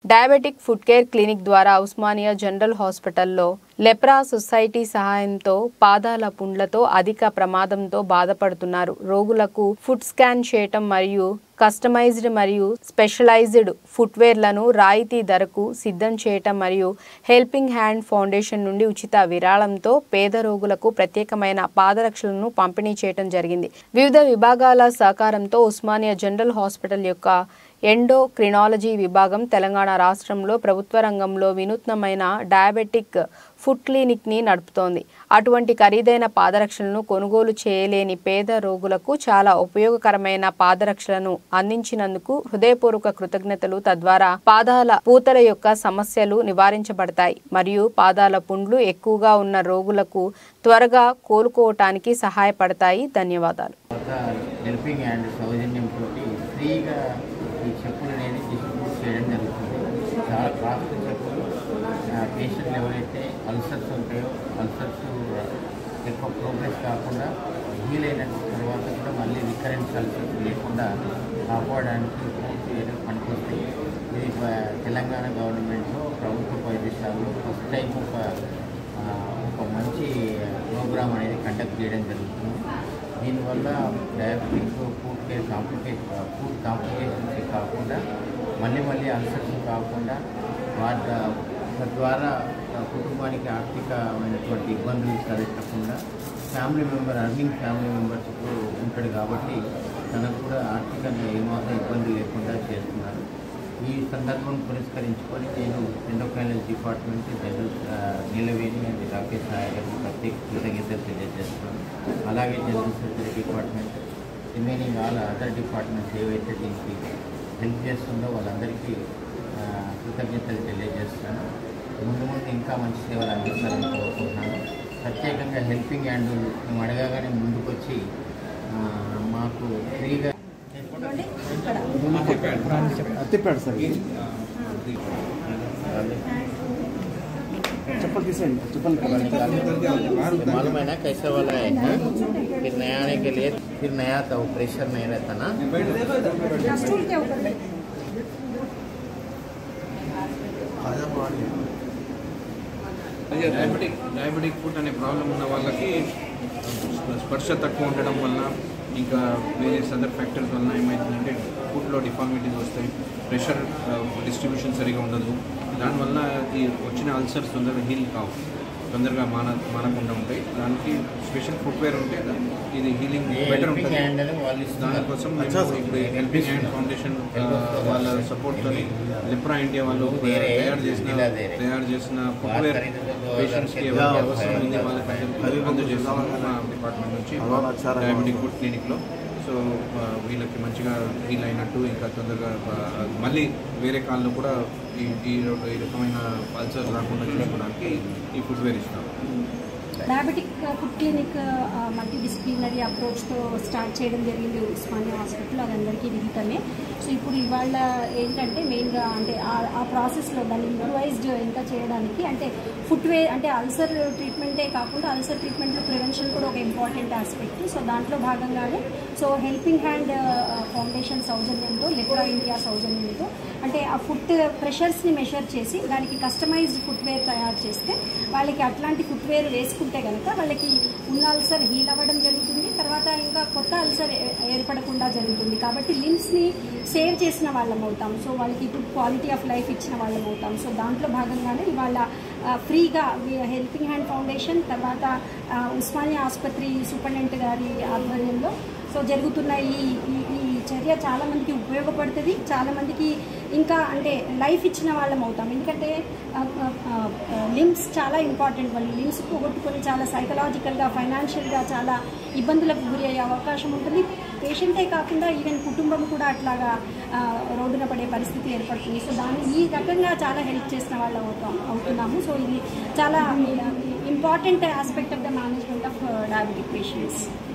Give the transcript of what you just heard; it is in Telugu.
డయాబెటిక్ ఫుడ్ కేర్ క్లినిక్ ద్వారా ఉస్మానియా జనరల్ హాస్పిటల్లో లెప్రా సొసైటీ సహాయంతో పాదాల పుండ్లతో అధిక ప్రమాదంతో బాధపడుతున్నారు రోగులకు ఫుడ్ స్కాన్ చేయటం మరియు కస్టమైజ్డ్ మరియు స్పెషలైజ్డ్ ఫుట్వేర్లను రాయితీ ధరకు సిద్ధం చేయటం మరియు హెల్పింగ్ హ్యాండ్ ఫౌండేషన్ నుండి ఉచిత విరాళంతో పేద రోగులకు ప్రత్యేకమైన పాదరక్షలను పంపిణీ చేయటం జరిగింది వివిధ విభాగాల సహకారంతో ఉస్మానియా జనరల్ హాస్పిటల్ యొక్క ఎండోక్రినాలజీ విభాగం తెలంగాణ రాష్ట్రంలో ప్రభుత్వ రంగంలో వినూత్నమైన డయాబెటిక్ ఫుడ్ క్లినిక్ ని నడుపుతోంది అటువంటి ఖరీదైన పాదరక్షలను కొనుగోలు చేయలేని పేద రోగులకు చాలా ఉపయోగకరమైన పాదరక్షలను అందించినందుకు హృదయపూర్వక కృతజ్ఞతలు తద్వారా పాదాల పూతల యొక్క సమస్యలు నివారించబడతాయి మరియు పాదాల పుండ్లు ఎక్కువగా ఉన్న రోగులకు త్వరగా కోలుకోవటానికి సహాయపడతాయి ధన్యవాదాలు తర్వాత హెల్పింగ్ హ్యాండ్ సౌజన్యంతో ఫ్రీగా ఈ చెప్పులు అనేది డిస్ట్రిబ్యూట్ చేయడం జరుగుతుంది చాలా కాస్ట్ చెప్పులు పేషెంట్లు ఎవరైతే అల్సర్స్ ఉంటాయో అల్సర్స్ ఎక్కువ ప్రోగ్రెస్ కాకుండా హీల్ అయిన తర్వాత కూడా మళ్ళీ రికరెంట్ అల్సర్స్ లేకుండా కాపాడడానికి పూర్తి చేయడం పనికొస్తాయి ఇది ప- తెలంగాణ గవర్నమెంట్లో ప్రభుత్వ వైద్యశాలలో ఫస్ట్ టైం ఒక ఆ, ఒక మంచి ప్రోగ్రామ్ అనేది కండక్ట్ చేయడం జరుగుతుంది దీనివల్ల diabetic foot care complication foot complications కాకుండా మళ్ళీ మళ్ళీ అల్సర్స్ కాకుండా వాటి తద్వారా కుటుంబానికి ఆర్థికమైనటువంటి ఇబ్బందులు తలెత్తకుండా family member earning family members ఉంటాడు కాబట్టి తనకు కూడా ఆర్థికంగా ఏమాత్రం ఇబ్బంది లేకుండా చేస్తున్నారు ఈ సందర్భం పురస్కరించుకొని నేను ఎండోక్రైనల్ డిపార్ట్మెంట్ జనరల్ ఆ, నీలవేణి అండ్ రాకేష్ నాయక్ గారికి ప్రత్యేక కృతజ్ఞతలు తెలియజేస్తున్నాను అలాగే general surgery department remaining all other departments ఏవైతే దీనికి హెల్ప్ చేస్తుందో వాళ్ళందరికీ ఆ, కృతజ్ఞతలు తెలియజేస్తున్నాను ముందు ముందు ఇంకా మంచి సేవలు అందిస్తారని కోరుకుంటున్నాను ప్రత్యేకంగా హెల్పింగ్ హ్యాండ్ మేము అడగగానే ముందుకొచ్చి ఆ, మాకు ఫ్రీగా తిప్పాడు సార్ చెప్పలు తీసేయండి చెప్పలు मालूम है ना कैसे वाला है हाँ? फिर नया आने के लिए फिर नया था वो प्रेशर नहीं रहता ना అదే డయాబెటిక్ డయాబెటిక్ ఫుడ్ అనే ప్రాబ్లం ఉన్న వాళ్ళకి స్పర్శ తక్కువ ఉండడం వలన ఇంకా వేరే అదర్ ఫ్యాక్టర్స్ వలన ఏమవుతుందంటే ఫుడ్లో డిఫార్మిటీస్ వస్తాయి ప్రెషర్ డిస్ట్రిబ్యూషన్ సరిగా ఉండదు దానివల్ల ఈ వచ్చిన అల్సర్స్ తొందరగా హీల్ కావు తొందరగా మాన మానకుండా ఉంటాయి దానికి స్పెషల్ ఫుట్వేర్ ఉంటే దా- ఇది హీలింగ్ బెటర్ హెల్పింగ్ ఉంటుంది హ్యాండ్ అని వాళ్ళు ఇస్తున్నారు దానికోసం మేము ఇప్పుడు హెల్పింగ్ హ్యాండ్ ఫౌండేషన్ ఆ, వాళ్ళ సపోర్ట్తో లిప్రా ఇండియా వాళ్ళు తయారు చేసిన తయారు చేసిన ఫుట్వేర్ పేషెంట్స్కి ఎవరికి అవసరం ఉంది వాళ్ళకి అందజేస్తున్నాము మా డిపార్ట్మెంట్ నుంచి డయాబెటిక్ ఫుడ్ క్లినిక్లో సో ఆ, వీళ్ళకి మంచిగా హీల్ అయినట్టు ఇంకా తొందరగా ఆ, మళ్ళీ వేరే కాళ్ళు కూడా ఈ ఈ ఈ రకమైన పల్సర్ రాకుండా చూసుకోవడానికి ఈ ఫుట్వేర్ ఇస్తాం diabetic foot clinic multidisciplinary అప్రోచ్తో స్టార్ట్ చేయడం జరిగింది ఉస్మానియా హాస్పిటల్ అది అందరికీ విదితమే సో ఇప్పుడు ఇవాళ ఏంటంటే మెయిన్గా అంటే ఆ- ఆ ప్రాసెస్లో దాన్ని ఇంప్రూవైజ్డ్ ఇంకా చేయడానికి అంటే ఫుట్వేర్ అంటే అల్సర్ ట్రీట్మెంటే కాకుండా అల్సర్ ట్రీట్మెంట్లో ప్రివెన్షన్ కూడా ఒక ఇంపార్టెంట్ ఆస్పెక్ట్ సో దాంట్లో భాగంగానే సో హెల్పింగ్ హ్యాండ్ ఫౌండేషన్ సౌజన్యంతో లిప్రా ఇండియా సౌజన్యంతో అంటే ఆ ఫుట్ ప్రెషర్స్ని మెషర్ చేసి దానికి కస్టమైజ్డ్ ఫుట్వేర్ తయారు చేస్తే వాళ్ళకి అట్లాంటి ఫుట్వేర్ వేసుకుంటే కనుక వాళ్ళకి ఉన్న అల్సర్ హీల్ అవ్వడం జరుగుతుంది తర్వాత ఇంకా కొత్త అల్సర్ ఏ- ఏర్పడకుండా జరుగుతుంది కాబట్టి లిమ్స్ని సేవ్ చేసిన వాళ్ళం అవుతాం సో వాళ్ళకి ఇప్పుడు క్వాలిటీ ఆఫ్ లైఫ్ ఇచ్చిన వాళ్ళం అవుతాం సో దాంట్లో భాగంగానే ఇవాళ ఆ, ఫ్రీగా వి- హెల్పింగ్ హ్యాండ్ ఫౌండేషన్ తర్వాత ఆ, ఉస్మానియా ఆసుపత్రి సూపరింటెండెంట్ గారి ఆధ్వర్యంలో సో జరుగుతున్న ఈ ఈ- ఈ చర్య చాలా మందికి ఉపయోగపడుతుంది చాలా మందికి ఇంకా అంటే లైఫ్ ఇచ్చిన వాళ్ళం అవుతాం ఎందుకంటే లిమ్స్ చాలా ఇంపార్టెంట్ వాళ్ళు లిమ్స్ పోగొట్టుకొని చాలా సైకలాజికల్గా ఫైనాన్షియల్గా చాలా ఇబ్బందులకు గురి అయ్యే అవకాశం ఉంటుంది పేషెంటే కాకుండా ఈవెన్ కుటుంబం కూడా అట్లాగా ఆ, రోడ్డున పడే పరిస్థితి ఏర్పడుతుంది సో దాన్ని ఈ రకంగా చాలా హెల్ప్ చేసిన వాళ్ళు అవుతాం అవుతున్నాము సో ఇది చాలా important aspect of the management of diabetic patients